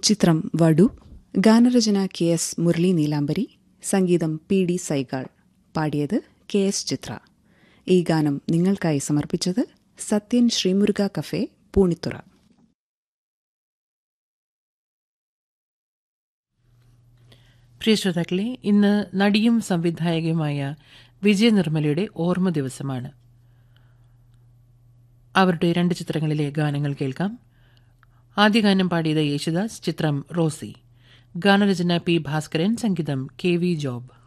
ചിത്രം വടു ഗാനരചന കെ എസ് മുരളി നീലാംബരി സംഗീതം പി ഡി സൈഗാൾ പാടിയത് കെ എസ് ചിത്ര ഈ ഗാനം നിങ്ങൾക്കായി സമർപ്പിച്ചത് സത്യൻ ശ്രീമുരുക കഫേ പൂണിത്തുറ പ്രിയ ശ്രോതാക്കളെ ഇന്ന് നടിയും സംവിധായകയുമായ വിജയ നിർമ്മലയുടെ ഓർമ്മ ദിവസമാണ് അവരുടെ രണ്ട് ചിത്രങ്ങളിലെ ഗാനങ്ങൾ കേൾക്കാം ആദ്യ ഗാനം പാടിയത് യേശുദാസ് ചിത്രം റോസി ഗാനരചന പി ഭാസ്കരൻ സംഗീതം കെ വി ജോബ്